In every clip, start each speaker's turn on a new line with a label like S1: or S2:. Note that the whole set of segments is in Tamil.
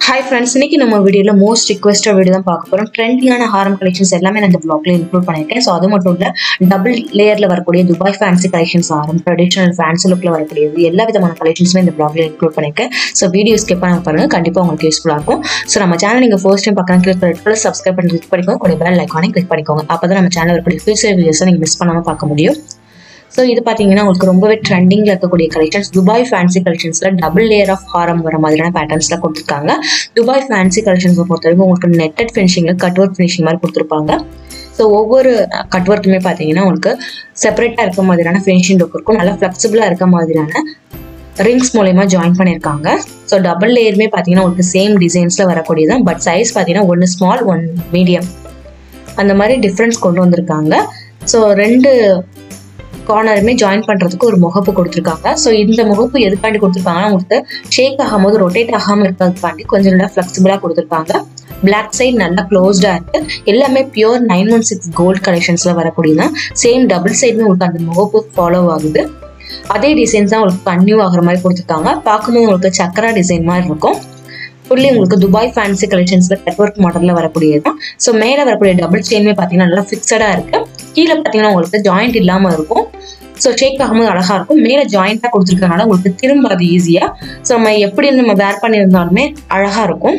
S1: ஹாய் ஃப்ரெண்ட்ஸ் இன்னைக்கு நம்ம வீடியோவில் மோஸ்ட் ரிக்வெஸ்டட் வீடியோ தான் பார்க்க போகிறோம் ட்ரெண்டிங்கான ஹாரம் கலெக்ஷன்ஸ் எல்லாமே நான் இந்த ப்ளாக்ல இன்க்ளூட் பண்ணியிருக்கேன் ஸோ அது மட்டும் இல்லை டபுள் லேயரில் வரக்கூடிய துபாய் ஃபேன்சி கலெக்ஷன்ஸ் ஹாரம் ட்ரெடிஷனல் ஃபேன்சி லுக்கில் வரக்கூடியது எல்லா விதமான கலெக்ஷன்ஸுமே இந்த ப்ளாக்ல இன்க்ளூட் பண்ணியிருக்கேன் ஸோ வீடியோ ஸ்கிப் பண்ண பாருங்க கண்டிப்பாக உங்களுக்கு யூஸ்ஃபுல்லாக இருக்கும் ஸோ நம்ம சேனல் நீங்கள் ஃபர்ஸ்ட் டைம் பார்க்கலாம் கிளிக் பண்ணி சப்ஸ்கிரைப் பண்ணி கிளிக் பண்ணிக்கோங்க கூட பெல் ஐக்கானே கிளிக் பண்ணிக்கோங்க அப்போ தான் நம்ம சேனல் வரக்கூடிய ஃபியூச்சர் வீடியோஸை நீங்கள் மிஸ் பண்ணாமல் பார்க்க முடியும் ஸோ இது பார்த்தீங்கன்னா உங்களுக்கு ரொம்பவே ட்ரெண்டிங்கில் இருக்கக்கூடிய கலெக்ஷன்ஸ் துபாய் ஃபேன்சி கலெக்ஷன்ஸில் டபுள் லேயர் ஆஃப் ஹாரம் வர மாதிரியான பேட்டர்ன்ஸ்லாம் கொடுத்துருக்காங்க துபாய் ஃபேன்சி கலெக்ஷன்ஸை பொறுத்த வரைக்கும் உங்களுக்கு நெட்டட் ஃபினிஷிங்கில் கட் ஒர்க் ஃபினிஷிங் மாதிரி கொடுத்துருப்பாங்க ஸோ ஒவ்வொரு கட் ஒர்க்குமே பார்த்தீங்கன்னா உங்களுக்கு செப்பரேட்டாக இருக்க மாதிரியான ஃபினிஷிங் லுக் இருக்கும் நல்லா ஃப்ளெக்சிபிளாக இருக்க மாதிரியான ரிங்ஸ் மூலயமா ஜாயின் பண்ணியிருக்காங்க ஸோ டபுள் லேயருமே பார்த்தீங்கன்னா உங்களுக்கு சேம் டிசைன்ஸில் வரக்கூடியதான் பட் சைஸ் பார்த்தீங்கன்னா ஒன்று ஸ்மால் ஒன் மீடியம் அந்த மாதிரி டிஃப்ரென்ஸ் கொண்டு வந்திருக்காங்க ஸோ ரெண்டு கார்னருமே ஜாயின் பண்ணுறதுக்கு ஒரு முகப்பு கொடுத்துருக்காங்க ஸோ இந்த முகப்பு எதுக்காண்டி கொடுத்துருக்காங்கன்னா உங்களுக்கு ஷேக் ஆகும்போது ரொட்டேட் ஆகாமல் இருக்கிறதுக்காண்டி கொஞ்சம் நல்லா ஃப்ளெக்சிபிளாக கொடுத்துருக்காங்க பிளாக் சைட் நல்லா க்ளோஸ்டாக இருக்கு எல்லாமே pure nine one six gold கலெக்ஷன்ஸில் வரக்கூடியதான் சேம் டபுள் சைடுமே உங்களுக்கு அந்த முகப்பு ஃபாலோ ஆகுது அதே டிசைன்ஸ் தான் உங்களுக்கு கன்யூ ஆகிற மாதிரி கொடுத்துருக்காங்க பார்க்கும்போது உங்களுக்கு சக்கரா டிசைன் மாதிரி இருக்கும் ஃபுல்லி உங்களுக்கு துபாய் ஃபேன்சி கலெக்ஷன்ஸில் நெட்ஒர்க் மாடலில் வரக்கூடியது தான் ஸோ மேலே வரக்கூடிய டபுள் செயின்மே பார்த்தீங்கன்னா நல்லா ஃபிக்ஸடாக இருக்கு கீழே பார்த்தீங்கன்னா உங்களுக்கு ஜாயிண்ட் இல்லாமல் இருக்கும் ஸோ ஷேக் ஆகும்போது அழகாக இருக்கும் மேலே ஜாயிண்ட்டாக கொடுத்துருக்கனால உங்களுக்கு திரும்ப அது ஈஸியாக ஸோ நம்ம எப்படி நம்ம வேர் பண்ணியிருந்தாலுமே அழகாக இருக்கும்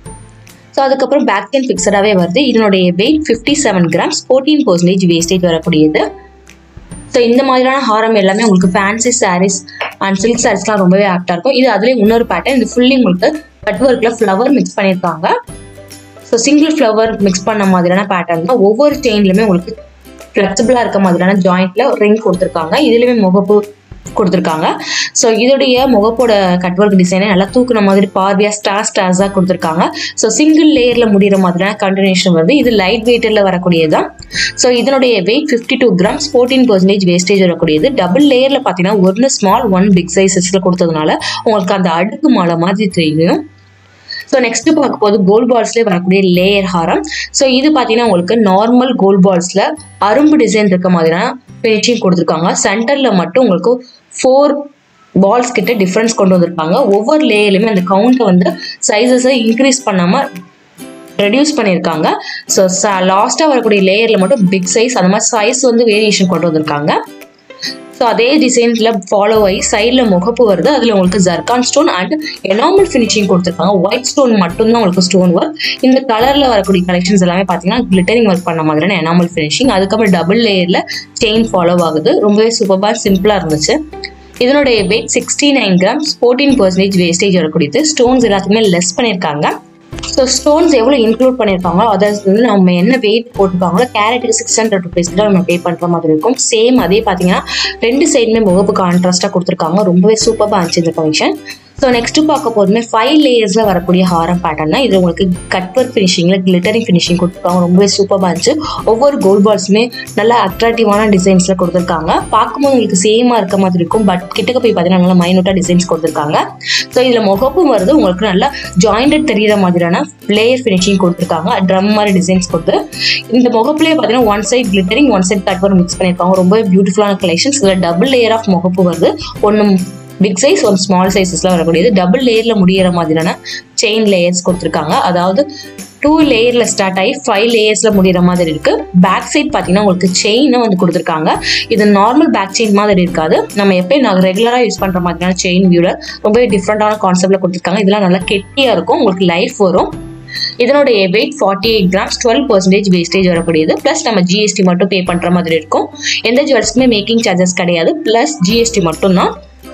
S1: ஸோ அதுக்கப்புறம் பேக் செயின் ஃபிக்ஸடாகவே வருது இதனுடைய weight fifty seven grams fourteen percentage wastage வரக்கூடியது ஸோ இந்த மாதிரியான ஹாரம் எல்லாமே உங்களுக்கு ஃபேன்சி சாரீஸ் அண்ட் சில்க் சாரீஸ்லாம் ரொம்பவே ஆப்டாக இருக்கும் இது அதுலேயே இன்னொரு பேட்டர்ன் இது ஃபுல்லி உங்களுக்கு கட் ஒர்க்கில் ஃப்ளவர் மிக்ஸ் பண்ணியிருக்காங்க ஸோ சிங்கிள் ஃப்ளவர் மிக்ஸ் பண்ண மாதிரியான பேட்டர்ன் தான் ஒவ்வொரு செயின்லையுமே உங்களுக்கு ஃப்ளெக்சிபிளாக இருக்க மாதிரியான ஜாயிண்ட்ல ரிங் கொடுத்துருக்காங்க இதுலேயுமே முகப்பு கொடுத்துருக்காங்க ஸோ இதோடைய முகப்போட கட் ஒர்க் டிசைனே நல்லா தூக்குன மாதிரி பார்வையாக ஸ்டார் ஸ்டார்ஸாக கொடுத்துருக்காங்க ஸோ சிங்கிள் லேயரில் முடிகிற மாதிரியான கண்டினியூஷன் வருது இது லைட் வெயிட்டில் வரக்கூடியதான் ஸோ இதனுடைய weight fifty two grams fourteen percentage wastage வரக்கூடியது டபுள் லேயரில் பார்த்தீங்கன்னா ஒன்று ஸ்மால் ஒன் பிக் சைஸஸில் கொடுத்ததுனால உங்களுக்கு அந்த அடுக்கு மாலை மாதிரி தெரியும் ஸோ நெக்ஸ்ட் பார்க்க போது கோல்ட் பால்ஸ்லேயே வரக்கூடிய லேயர் ஹாரம் ஸோ இது பார்த்தீங்கன்னா உங்களுக்கு நார்மல் கோல்ட் பால்ஸில் அரும்பு டிசைன் இருக்க மாதிரியான ஃபினிஷிங் கொடுத்துருக்காங்க சென்டரில் மட்டும் உங்களுக்கு ஃபோர் பால்ஸ் கிட்ட டிஃப்ரென்ஸ் கொண்டு வந்திருப்பாங்க ஒவ்வொரு லேயர்லையுமே அந்த கவுண்ட்டை வந்து சைஸஸை இன்க்ரீஸ் பண்ணாமல் ரெடியூஸ் பண்ணியிருக்காங்க ஸோ லாஸ்ட்டாக வரக்கூடிய லேயரில் மட்டும் பிக் சைஸ் அந்த மாதிரி சைஸ் வந்து வேரியேஷன் கொண்டு வந்திருக்காங்க ஸோ அதே டிசைன்ஸில் ஃபாலோ ஆகி சைடில் முகப்பு வருது அதில் உங்களுக்கு zircon stone and enamel finishing கொடுத்துருக்காங்க ஒயிட் ஸ்டோன் மட்டும்தான் உங்களுக்கு ஸ்டோன் ஒர்க் இந்த கலரில் வரக்கூடிய கலெக்ஷன்ஸ் எல்லாமே பார்த்தீங்கன்னா கிளிட்டரிங் ஒர்க் பண்ண மாதிரியான எனாமல் ஃபினிஷிங் அதுக்கப்புறம் டபுள் லேயரில் செயின் ஃபாலோ ஆகுது ரொம்பவே சூப்பராக சிம்பிளாக இருந்துச்சு இதனுடைய weight sixty nine grams fourteen percentage wastage வரக்கூடியது ஸ்டோன்ஸ் எல்லாத்துக்குமே லெஸ் பண்ணியிருக்காங்க ஸோ ஸ்டோன்ஸ் எவ்வளோ இன்க்ளூட் பண்ணியிருக்காங்களோ அதை வந்து நம்ம என்ன வெயிட் போட்டுருக்காங்களோ கேரட்டுக்கு சிக்ஸ் ஹண்ட்ரட் ருபீஸ் தான் நம்ம பே பண்ணுற மாதிரி இருக்கும் சேம் அதே பார்த்தீங்கன்னா ரெண்டு சைடுமே முகப்பு கான்ட்ராஸ்ட்டாக கொடுத்துருக்காங்க ரொம்பவே சூப்பராக இருந்துச்சு இந்த கலெக்ஷன் ஸோ நெக்ஸ்ட் பார்க்க போதுமே ஃபைவ் லேயர்ஸில் வரக்கூடிய ஹாரம் பேட்டர்ன் தான் இது உங்களுக்கு கட் ஒர்க் ஃபினிஷிங்கில் கிளிட்டரிங் ஃபினிஷிங் கொடுத்துருக்காங்க ரொம்பவே சூப்பராக இருந்துச்சு ஒவ்வொரு கோல்ட் பால்ஸுமே நல்லா அட்ராக்டிவான டிசைன்ஸில் கொடுத்துருக்காங்க பார்க்கும்போது உங்களுக்கு சேமாக இருக்க மாதிரி இருக்கும் பட் கிட்டக்க போய் பார்த்தீங்கன்னா நல்லா மைனூட்டாக டிசைன்ஸ் கொடுத்துருக்காங்க ஸோ இதில் முகப்பும் வருது உங்களுக்கு நல்லா ஜாயிண்டட் தெரியிற மாதிரியான லேயர் ஃபினிஷிங் கொடுத்துருக்காங்க ட்ரம் மாதிரி டிசைன்ஸ் கொடுத்து இந்த முகப்புலேயே பார்த்தீங்கன்னா one side glittering one side cut work mix பண்ணியிருக்காங்க ரொம்ப பியூட்டிஃபுல்லான கலெக்ஷன்ஸ் இதில் டபுள் லேயர் ஆஃப் முகப்பு வருது ஒன்று பிக் சைஸ் ஒரு ஸ்மால் சைஸஸ்ல வரக்கூடியது டபுள் லேயர்ல முடியிற மாதிரியான செயின் லேயர்ஸ் கொடுத்துருக்காங்க அதாவது டூ லேயர்ல ஸ்டார்ட் ஆகி ஃபைவ் லேயர்ஸ்ல முடிகிற மாதிரி இருக்கு பேக் சைட் பார்த்தீங்கன்னா உங்களுக்கு செயினும் வந்து கொடுத்துருக்காங்க இது நார்மல் பேக் செயின் மாதிரி இருக்காது நம்ம எப்பயும் நாங்கள் ரெகுலராக யூஸ் பண்ற மாதிரியான செயின் வியூல ரொம்பவே டிஃப்ரெண்டான கான்செப்ட்ல கொடுத்துருக்காங்க இதெல்லாம் நல்லா கெட்டியா இருக்கும் உங்களுக்கு லைஃப் வரும் இதனுடைய weight forty eight grams twelve percentage wastage வரக்கூடியது ப்ளஸ் நம்ம ஜிஎஸ்டி மட்டும் பே பண்ணுற மாதிரி இருக்கும் எந்த ஜுவல்ஸ்க்குமே மேக்கிங் சார்ஜஸ் கிடையாது ப்ளஸ் ஜிஎஸ்டி மட்டும்தான்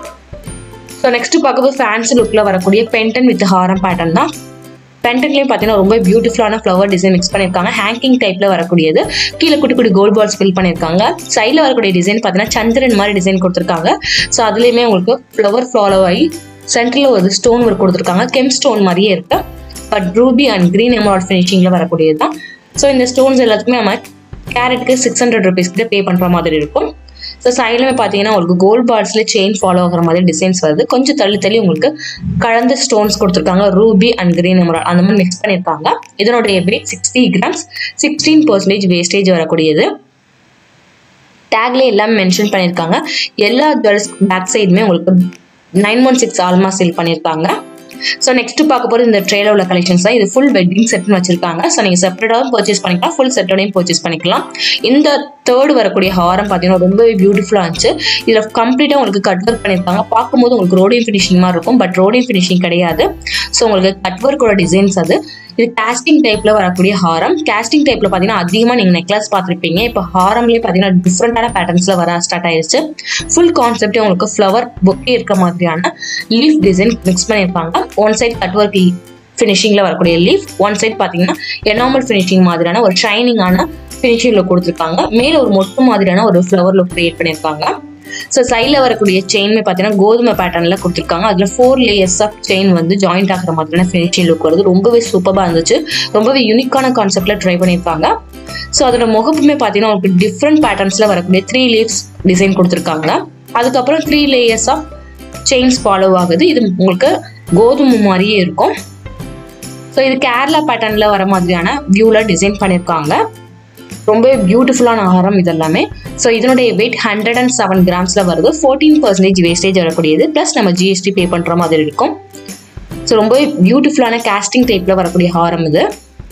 S1: ஸோ நெக்ஸ்ட் பார்க்கும்போது ஃபேன்சி லுக்கில் வரக்கூடிய பென்டன் வித் ஹாரம் பேட்டர்ன் தான் பென்டன்லேயும் பார்த்தீங்கன்னா ரொம்ப பியூட்டிஃபுல்லான ஃப்ளவர் டிசைன் மிக்ஸ் பண்ணியிருக்காங்க ஹேங்கிங் டைப்பில் வரக்கூடியது கீழே குட்டி குட்டி கோல்ட் பால்ஸ் ஃபில் பண்ணியிருக்காங்க சைடில் வரக்கூடிய டிசைன் பார்த்தீங்கன்னா சந்திரன் மாதிரி டிசைன் கொடுத்துருக்காங்க ஸோ அதுலேயுமே உங்களுக்கு ஃப்ளவர் ஃபாலோ ஆகி சென்டரில் ஒரு ஸ்டோன் ஒர்க் கொடுத்துருக்காங்க கெம் ஸ்டோன் மாதிரியே இருக்கு but ruby and green emerald ஃபினிஷிங்கில் வரக்கூடியது தான் ஸோ இந்த ஸ்டோன்ஸ் எல்லாத்துக்குமே நம்ம கேரட்டுக்கு சிக்ஸ் ஹண்ட்ரட் ருபீஸ் கிட்ட பே பண்ணுற மாதிரி இருக்கும் ஸோ சைட்லுமே பார்த்தீங்கன்னா உங்களுக்கு கோல்ட் பார்ட்ஸில் செயின் ஃபாலோ ஆகிற மாதிரி டிசைன்ஸ் வருது கொஞ்சம் தள்ளி தள்ளி உங்களுக்கு கலந்த ஸ்டோன்ஸ் கொடுத்துருக்காங்க ரூபி அண்ட் கிரீன் எமரால் அந்த மாதிரி மிக்ஸ் பண்ணியிருக்காங்க இதனுடைய weight sixty grams sixteen percentage wastage வரக்கூடியது டேக்ல எல்லாமே மென்ஷன் பண்ணியிருக்காங்க எல்லா ஜுவல்ஸ் பேக் சைடுமே உங்களுக்கு nine one six hallmark seal பண்ணியிருக்காங்க ஸோ நெக்ஸ்ட் பார்க்க போகிறது இந்த ட்ரேல உள்ள கலெக்ஷன்ஸ் தான் இது ஃபுல் வெட்டிங் செட்னு வச்சிருக்காங்க ஸோ நீங்கள் செப்பரேட்டாகவும் பர்ச்சேஸ் பண்ணிக்கலாம் ஃபுல் செட்டோடையும் பர்ச்சேஸ் பண்ணிக்கலாம் இந்த தேர்ட் வரக்கூடிய ஹாரம் பார்த்தீங்கன்னா ரொம்பவே பியூட்டிஃபுல்லாக இருந்துச்சு இதில் கம்ப்ளீட்டாக உங்களுக்கு கட் ஒர்க் பண்ணியிருக்காங்க பார்க்கும்போது உங்களுக்கு ரோடியம் ஃபினிஷிங் மாதிரி இருக்கும் பட் ரோடியம் ஃபினிஷிங் கிடையாது ஸோ உங்களுக்கு கட் ஒர்க்கோட டிசைன்ஸ் அது இது கேஸ்டிங் டைப்ல வரக்கூடிய ஹாரம் கேஸ்டிங் டைப்ல பார்த்தீங்கன்னா அதிகமாக நீங்கள் நெக்லஸ் பார்த்துருப்பீங்க இப்போ ஹாரம்லேயே பார்த்தீங்கன்னா டிஃப்ரெண்டான பேட்டர்ன்ஸ்ல வர ஸ்டார்ட் ஆயிருச்சு ஃபுல் கான்செப்டே உங்களுக்கு ஃப்ளவர் பொக்கே இருக்க மாதிரியான லீஃப் டிசைன் மிக்ஸ் பண்ணியிருப்பாங்க ஒன் சைட் கட் ஒர்க் ஃபினிஷிங்கில் வரக்கூடிய லீஃப் ஒன் சைட் பார்த்தீங்கன்னா எனாமல் ஃபினிஷிங் மாதிரியான ஒரு ஷைனிங்கான ஃபினிஷிங் லுக் கொடுத்துருக்காங்க மேலே ஒரு மொட்டு மாதிரியான ஒரு ஃப்ளவர் லுக் கிரியேட் பண்ணியிருக்காங்க ஸோ சைடில் வரக்கூடிய செயின்மே பார்த்தீங்கன்னா கோதுமை பேட்டர்னில் கொடுத்துருக்காங்க அதில் ஃபோர் லேயர்ஸ் ஆஃப் செயின் வந்து ஜாயிண்ட் ஆகிற மாதிரியான ஃபினிஷிங் லுக் வருது ரொம்பவே சூப்பராக இருந்துச்சு ரொம்பவே யூனிக்கான கான்செப்டில் ட்ரை பண்ணியிருக்காங்க ஸோ அதோட முகப்புமே பார்த்தீங்கன்னா உங்களுக்கு டிஃப்ரெண்ட் பேட்டர்ன்ஸில் வரக்கூடிய த்ரீ லீவ்ஸ் டிசைன் கொடுத்துருக்காங்க அதுக்கப்புறம் three layers of chains follow ஆகுது இது உங்களுக்கு கோதுமை மாதிரியே இருக்கும் ஸோ இது கேரளா பேட்டர்னில் வர மாதிரியான வியூவில் டிசைன் பண்ணியிருக்காங்க ரொம்பவே பியூட்டிஃபுல்லான ஆரம் இதெல்லாமே ஸோ இதனுடைய வெயிட் ஹண்ட்ரட் அண்ட் செவன் கிராம்ஸில் வருது ஃபோர்டீன் பர்சன்டேஜ் வேஸ்டேஜ் வரக்கூடியது ப்ளஸ் நம்ம ஜிஎஸ்டி பே பண்ணுற மாதிரி இருக்கும் ஸோ ரொம்பவே பியூட்டிஃபுல்லான கேஸ்டிங் டைப்பில் வரக்கூடிய ஹாரம் இது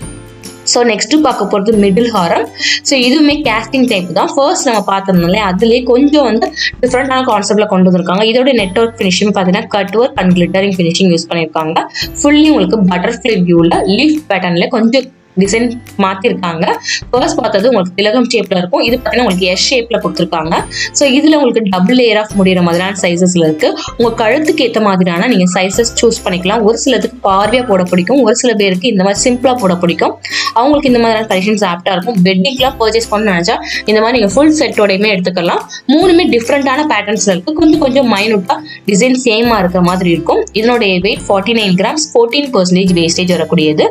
S1: ஸோ நெக்ஸ்ட் பார்க்க போகிறது மிடில் ஹாரம் ஸோ இதுவுமே கேஸ்டிங் டைப் தான் ஃபர்ஸ்ட் நம்ம பார்த்துருந்தோம்ல அதுலேயே கொஞ்சம் வந்து டிஃப்ரெண்டான கான்செப்டில் கொண்டு வந்திருக்காங்க இதோட நெட்ஒர்க் ஃபினிஷிங் பார்த்தீங்கன்னா cut work and glittering finishing use பண்ணியிருக்காங்க ஃபுல்லி உங்களுக்கு பட்டர்ஃப்ளை வியூவில் லீஃப் பேட்டர்னில் கொஞ்சம் டிசைன் மாற்றிருக்காங்க ஃபர்ஸ்ட் பார்த்தது உங்களுக்கு திலகம் ஷேப்பில் இருக்கும் இது பார்த்தீங்கன்னா உங்களுக்கு எஸ் ஷேப்பில் கொடுத்துருக்காங்க ஸோ இதில் உங்களுக்கு டபுள் லேயர் ஆஃப் முடிகிற மாதிரியான சைஸஸில் இருக்குது உங்கள் கழுத்துக்கு ஏற்ற மாதிரியான நீங்கள் சைஸஸ் சூஸ் பண்ணிக்கலாம் ஒரு சிலதுக்கு பார்வையாக போட பிடிக்கும் ஒரு சில பேருக்கு இந்த மாதிரி சிம்பிளாக போட பிடிக்கும் அவங்களுக்கு இந்த மாதிரியான கலெக்ஷன்ஸ் ஆப்டாக இருக்கும் வெட்டிங்லாம் பர்ச்சேஸ் பண்ணணும்னு நினச்சா இந்த மாதிரி நீங்கள் ஃபுல் செட்டோடையுமே எடுத்துக்கலாம் மூணுமே டிஃப்ரெண்ட்டான பேட்டர்ன்ஸில் இருக்குது கொஞ்சம் கொஞ்சம் மைனூட்டாக டிசைன் சேமாக இருக்கிற மாதிரி இருக்கும் இதனுடைய weight forty nine grams fourteen percentage wastage வரக்கூடியது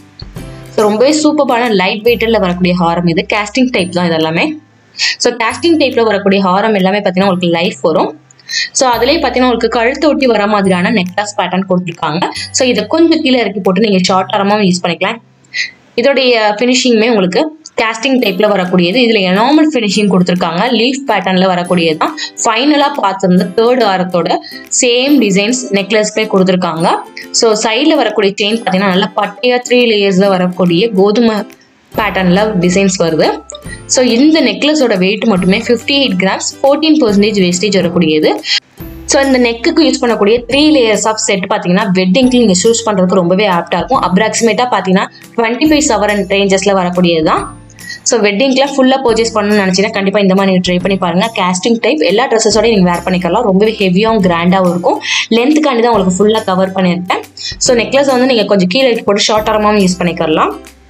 S1: ஸோ ரொம்பவே சூப்பரான லைட் வெயிட்டில் வரக்கூடிய ஹாரம் இது கேஸ்டிங் டைப் தான் இதெல்லாமே ஸோ கேஸ்டிங் டைப்பில் வரக்கூடிய ஹாரம் எல்லாமே பார்த்தீங்கன்னா உங்களுக்கு லைஃப் வரும் ஸோ அதுலேயே பார்த்தீங்கன்னா உங்களுக்கு கழுத்து ஒட்டி வர மாதிரியான நெக்லஸ் பேட்டர்ன் கொடுத்துருக்காங்க ஸோ இதை கொஞ்சம் கீழே இறக்கி போட்டு நீங்கள் ஷார்ட் ஆரமாக யூஸ் பண்ணிக்கலாம் இதோடைய ஃபினிஷிங்குமே உங்களுக்கு கேஸ்டிங் டைப்பில் வரக்கூடியது இதில் எனாமல் ஃபினிஷிங் கொடுத்துருக்காங்க லீஃப் பேட்டர்னில் வரக்கூடியது தான் ஃபைனலாக பார்த்துருந்த தேர்ட் ஆரத்தோட சேம் டிசைன்ஸ் நெக்லஸ்மே கொடுத்துருக்காங்க ஸோ சைடில் வரக்கூடிய செயின் பார்த்தீங்கன்னா நல்லா பட்டையாக த்ரீ லேயர்ஸில் வரக்கூடிய கோதுமை பேட்டர்னில் டிசைன்ஸ் வருது ஸோ இந்த நெக்லஸோட வெயிட் மட்டுமே fifty eight grams fourteen percentage wastage வரக்கூடியது ஸோ இந்த நெக்குக்கு யூஸ் பண்ணக்கூடிய த்ரீ லேயர்ஸ் ஆஃப் செட் பார்த்தீங்கன்னா வெட்டிங்க்கு நீங்கள் சூஸ் பண்ணுறதுக்கு ரொம்பவே ஆப்டாக இருக்கும் அப்ராக்சிமேட்டாக பார்த்தீங்கன்னா டுவெண்ட்டி ஃபைவ் செவன் ரேஞ்சஸில் வரக்கூடியது தான் ஸோ வெட்டிங்க்குலாம் ஃபுல்லாக பர்ச்சேஸ் பண்ணணும்னு நினச்சிங்கன்னா கண்டிப்பாக இந்த மாதிரி நீங்கள் ட்ரை பண்ணி பாருங்கள் கேஸ்டிங் டைப் எல்லா ட்ரெஸ்ஸஸோடய நீங்கள் வேர் பண்ணிக்கலாம் ரொம்பவே ஹெவியாகவும் கிராண்டாகவும் இருக்கும் லென்த்துக்காண்டி தான் உங்களுக்கு ஃபுல்லாக கவர் பண்ணியிருக்கேன் ஸோ நெக்லஸ் வந்து நீங்கள் கொஞ்சம் கீழே போட்டு ஷார்ட் ஆரமாகவும் யூஸ் பண்ணிக்கலாம்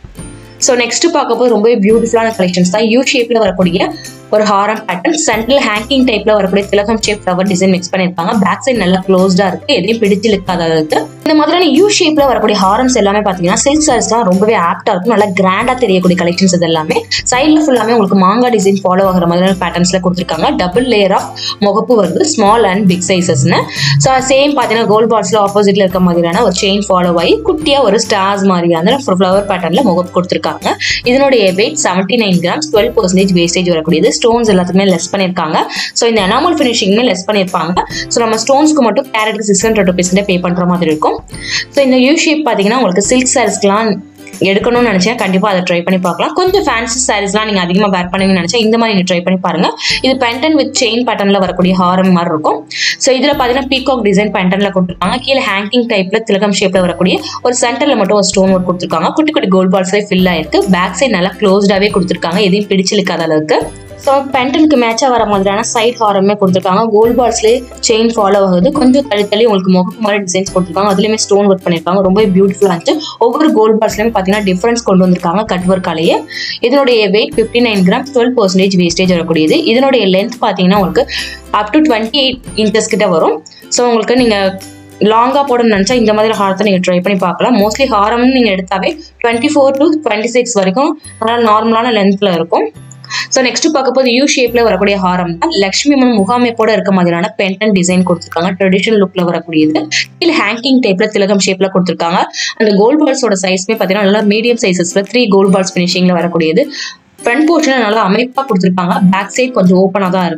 S1: ஸோ நெக்ஸ்ட் பார்க்க போது ரொம்ப பியூட்டிஃபுல்லான கலெக்ஷன்ஸ் தான் யூ ஷேப்ல வரக்கூடிய ஒரு ஹாரம் பேட்டர்ன் சென்ட்ரல் ஹேங்கிங் டைப்ல வரக்கூடிய திலகம் ஷேப் ஃப்ளவர் டிசைன் மிக்ஸ் பண்ணிருப்பாங்க பேக் சைடு நல்லா க்ளோஸ்டா இருக்கு எதையும் பிடிச்சு இழுக்காத அளவுக்கு இந்த மாதிரியான யூ ஷேப்ல வரக்கூடிய ஹாரம்ஸ் எல்லாமே பாத்தீங்கன்னா சில்க் சாரீஸ் தான் ரொம்பவே ஆப்டா இருக்கும் நல்லா கிராண்டா தெரியக்கூடிய கலெக்ஷன்ஸ் இது எல்லாமே சைட்ல ஃபுல்லாமே உங்களுக்கு மாங்கா டிசைன் ஃபாலோ ஆகிற மாதிரியான பேட்டர்ன்ஸ்ல கொடுத்துருக்காங்க டபுள் லேயர் ஆஃப் முகப்பு வருது ஸ்மால் அண்ட் பிக் சைசஸ்னு ஸோ சேம் பார்த்தீங்கன்னா கோல்ட் பால்ஸ்ல ஆப்போசிட்ல இருக்க மாதிரியான ஒரு செயின் ஃபாலோ ஆகி குட்டியா ஒரு ஸ்டார்ஸ் மாதிரியான ஃப்ளவர் பேட்டர்ன்ல முகப்பு கொடுத்துருக்காங்க இதனுடைய weight seventy nine grams twelve percentage wastage வரக்கூடியது ஸ்டோன்ஸ் எல்லாத்துக்குமே லெஸ் பண்ணியிருக்காங்க ஸோ இந்த எனாமல் ஃபினிஷிங்குமே லெஸ் பண்ணியிருப்பாங்க ஸோ நம்ம ஸ்டோன்ஸ்க்கு மட்டும் கேரட்டுக்கு சிக்ஸ் ஹண்ட்ரட் ருபீஸ்ல பே பண்ணுற மாதிரி இருக்கும் ஸோ இந்த யூ ஷேப் பார்த்தீங்கன்னா உங்களுக்கு சில்க் சாரீஸ்க்குலாம் எடுக்கணும்னு நினச்சா கண்டிப்பாக அதை ட்ரை பண்ணி பார்க்கலாம் கொஞ்சம் ஃபேன்சி சாரீஸ்லாம் நீங்கள் அதிகமாக வேர் பண்ணுவீங்கன்னு நினச்சா இந்த மாதிரி நீங்கள் ட்ரை பண்ணி பாருங்க இது பென்டன் வித் செயின் பேட்டர்னில் வரக்கூடிய ஹாரம் மாதிரி இருக்கும் ஸோ இதில் பார்த்தீங்கன்னா பீகாக் டிசைன் பென்டனில் கொடுத்துருக்காங்க கீழே ஹேங்கிங் டைப்பில் திலகம் ஷேப்பில் வரக்கூடிய ஒரு சென்டரில் மட்டும் ஒரு ஸ்டோன் ஒர்க் கொடுத்துருக்காங்க குட்டி குட்டி கோல்ட் பால்ஸே ஃபில் ஆயிருக்கு பேக் சைடு நல்லா க்ளோஸ்டாகவே கொடுத்துருக்காங்க எதையும் பிடிச்சிருக்காத அளவுக்கு ஸோ பென்டனுக்கு மேட்சாக வர மாதிரியான சைட் ஹாரமே கொடுத்துருக்காங்க கோல்ட் பால்ஸ்லேயே செயின் ஃபாலோ ஆகுது கொஞ்சம் தள்ளி தள்ளி உங்களுக்கு முகப்பு மாதிரி டிசைன்ஸ் கொடுத்துருக்காங்க அதுலேயுமே ஸ்டோன் ஒர்க் பண்ணியிருக்காங்க ரொம்ப பியூட்டிஃபுல்லாக இருந்துச்சு ஒவ்வொரு கோல்ட் பால்ஸ்லையுமே பார்த்தீங்கன்னா டிஃப்ரென்ஸ் கொண்டு வந்திருக்காங்க கட் ஒர்க்காலேயே இதனுடைய weight fifty nine gram twelve percentage wastage வரக்கூடியது இதனுடைய லென்த் பார்த்தீங்கன்னா உங்களுக்கு up to twenty eight inches கிட்ட வரும் ஸோ உங்களுக்கு நீங்கள் லாங்காக போடணும்னு நினச்சா இந்த மாதிரி ஹாரத்தை நீங்கள் ட்ரை பண்ணி பார்க்கலாம் மோஸ்ட்லி ஹாரம்னு நீங்கள் எடுத்தாவே twenty four to twenty six வரைக்கும் நல்லா நார்மலான லென்த்தில் இருக்கும் ஸோ நெக்ஸ்ட் பார்க்க போது யூ ஷேப்ல வரக்கூடிய ஹாரம் தான் லக்ஷ்மி அம்மன் முகாமைப்போட இருக்க மாதிரியான பென்டன் டிசைன் கொடுத்துருக்காங்க ட்ரெடிஷனல் லுக்ல வரக்கூடியது கீழே ஹேங்கிங் டைப்ல திலகம் ஷேப்ல கொடுத்துருக்காங்க அந்த கோல்ட் பால்ஸோட சைஸ்மே பார்த்தீங்கன்னா நல்லா மீடியம் சைசஸ்ல த்ரீ கோல்ட் பால்ஸ் ஃபினிஷிங்ல வரக்கூடியது ஃப்ரண்ட் போர்ஷன் நல்லா அமைப்பா கொடுத்துருப்பாங்க பேக் சைட் கொஞ்சம் ஓப்பனாக தான் இருக்கு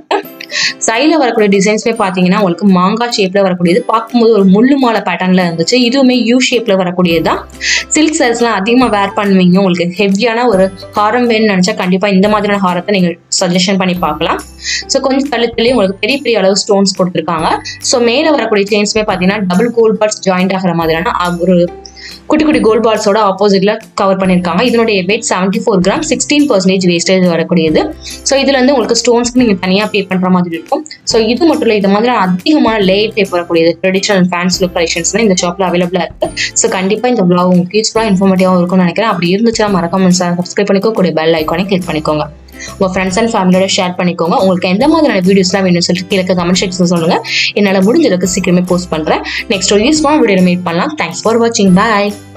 S1: சைடில் வரக்கூடிய டிசைன்ஸ்மே பார்த்தீங்கன்னா உங்களுக்கு மாங்காய் ஷேப்ல வரக்கூடியது பார்க்கும்போது ஒரு முள்ளு மாலை பேட்டர்ன்ல இருந்துச்சு இதுவுமே யூ ஷேப்ல வரக்கூடியது தான் சில்க் சாரீஸ்லாம் அதிகமாக வேர் பண்ணுவீங்க உங்களுக்கு ஹெவியான ஒரு ஹாரம் வேணும்னு நினச்சா கண்டிப்பாக இந்த மாதிரியான ஹாரத்தை நீங்கள் சஜஷன் பண்ணி பார்க்கலாம் ஸோ கொஞ்சம் தள்ளி தள்ளி உங்களுக்கு பெரிய பெரிய அளவு ஸ்டோன்ஸ் கொடுத்துருக்காங்க ஸோ மேலே வரக்கூடிய செயின்ஸ்மே பார்த்தீங்கன்னா டபுள் கோல்ட் பார்ட்ஸ் ஜாயிண்ட் ஆகிற மாதிரியான அ- ஒரு குட்டி குட்டி கோல்ட் பால்ஸோட ஆப்போசிட்ல கவர் பண்ணியிருக்காங்க இதனுடைய weight seventy four gram sixteen percentage wastage வரக்கூடியது ஸோ இதுல இருந்து உங்களுக்கு ஸ்டோன்ஸ்க்கு நீங்க தனியா பே பண்ற மாதிரி இருக்கும் ஸோ இது மட்டும் இல்லை இது மாதிரி அதிகமான லேட் டைப் வரக்கூடியது ட்ரெடிஷனல் ஃபேன்ஸ் லுக் கலெக்ஷன்ஸ் இந்த ஷாப்ல அவைலபிளா இருக்கு ஸோ கண்டிப்பா இந்த vlog உங்களுக்கு யூஸ்ஃபுல்லாக இன்ஃபார்மேட்டிவாக இருக்கும்னு நினைக்கிறேன் அப்படி இருந்துச்சுன்னா மறக்காம சப்ஸ்கிரைப் பண்ணிக்கோ கூட பெல் ஐக்கானே கிளிக் பண்ணிக்கோங்க உங்க ஃப்ரெண்ட்ஸ் அண்ட் ஃபேமிலியோட ஷேர் பண்ணிக்கோங்க உங்களுக்கு எந்த மாதிரியான வீடியோஸ்லாம் வேணும்னு சொல்லிட்டு கீழே கமெண்ட் செக்ஷன் சொல்லுங்க என்னால முடிஞ்ச அளவுக்கு சீக்கிரமே போஸ்ட் பண்றேன் நெக்ஸ்ட் ஒரு யூஸ்ஃபுல்லான வீடியோ மீட் பண்ணலாம் தேங்க்ஸ் ஃபார் வாட்சிங் பாய்